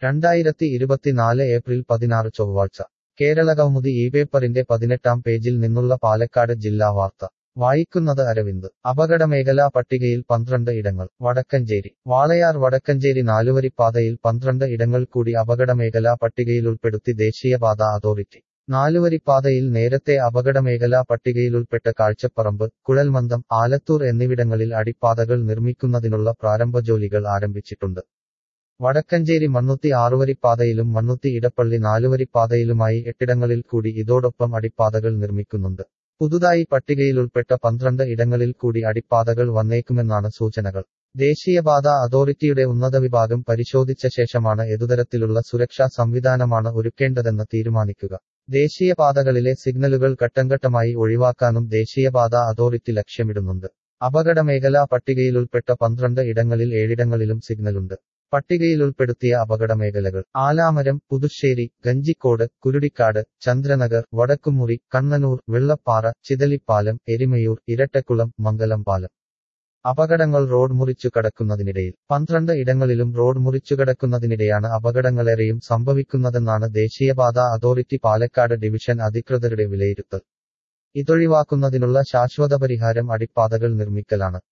രണ്ടായിരത്തി ഇരുപത്തിനാല് ഏപ്രിൽ പതിനാറ് ചൊവ്വാഴ്ച കേരളകൗമുദി ഈ പേപ്പറിന്റെ പതിനെട്ടാം പേജിൽ നിന്നുള്ള പാലക്കാട് ജില്ലാ വാർത്ത വായിക്കുന്നത് അരവിന്ദ് അപകടമേഖലാ പട്ടികയിൽ പന്ത്രണ്ട് ഇടങ്ങൾ വടക്കഞ്ചേരി വാളയാർ വടക്കഞ്ചേരി നാലുവരിപ്പാതയിൽ പന്ത്രണ്ട് ഇടങ്ങൾ കൂടി അപകടമേഖലാ പട്ടികയിലുൾപ്പെടുത്തി ദേശീയപാത അതോറിറ്റി നാലുവരിപ്പാതയിൽ നേരത്തെ അപകടമേഖലാ പട്ടികയിലുൾപ്പെട്ട കാഴ്ചപ്പറമ്പ് കുഴൽമന്ദം ആലത്തൂർ എന്നിവിടങ്ങളിൽ അടിപ്പാതകൾ നിർമ്മിക്കുന്നതിനുള്ള പ്രാരംഭ ജോലികൾ ആരംഭിച്ചിട്ടുണ്ട് വടക്കഞ്ചേരി മണ്ണുത്തി ആറുവരിപ്പാതയിലും മണ്ണുത്തി ഇടപ്പള്ളി നാലുവരിപ്പാതയിലുമായി എട്ടിടങ്ങളിൽ കൂടി ഇതോടൊപ്പം അടിപ്പാതകൾ നിർമ്മിക്കുന്നുണ്ട് പുതുതായി പട്ടികയിലുൾപ്പെട്ട പന്ത്രണ്ട് ഇടങ്ങളിൽ കൂടി അടിപ്പാതകൾ വന്നേക്കുമെന്നാണ് സൂചനകൾ ദേശീയപാത അതോറിറ്റിയുടെ ഉന്നത വിഭാഗം പരിശോധിച്ച ശേഷമാണ് ഏതുതരത്തിലുള്ള സുരക്ഷാ സംവിധാനമാണ് ഒരുക്കേണ്ടതെന്ന് തീരുമാനിക്കുക ദേശീയപാതകളിലെ സിഗ്നലുകൾ ഘട്ടംഘട്ടമായി ഒഴിവാക്കാനും ദേശീയപാത അതോറിറ്റി ലക്ഷ്യമിടുന്നുണ്ട് അപകടമേഖലാ പട്ടികയിലുൾപ്പെട്ട പന്ത്രണ്ട് ഇടങ്ങളിൽ ഏഴിടങ്ങളിലും സിഗ്നലുണ്ട് പട്ടികയിലുൾപ്പെടുത്തിയ അപകടമേഖലകൾ ആലാമരം പുതുശ്ശേരി ഗഞ്ചിക്കോട് കുരുടിക്കാട് ചന്ദ്രനഗർ വടക്കുമുറി കണ്ണനൂർ വെള്ളപ്പാറ ചിതലിപ്പാലം എരിമയൂർ ഇരട്ടക്കുളം മംഗലം പാലം അപകടങ്ങൾ റോഡ് മുറിച്ചു കടക്കുന്നതിനിടയിൽ പന്ത്രണ്ട് ഇടങ്ങളിലും റോഡ് മുറിച്ചു കടക്കുന്നതിനിടെയാണ് അപകടങ്ങളേറെയും സംഭവിക്കുന്നതെന്നാണ് ദേശീയപാത അതോറിറ്റി പാലക്കാട് ഡിവിഷൻ അധികൃതരുടെ വിലയിരുത്തൽ ഇതൊഴിവാക്കുന്നതിനുള്ള ശാശ്വത പരിഹാരം അടിപ്പാതകൾ നിർമ്മിക്കലാണ്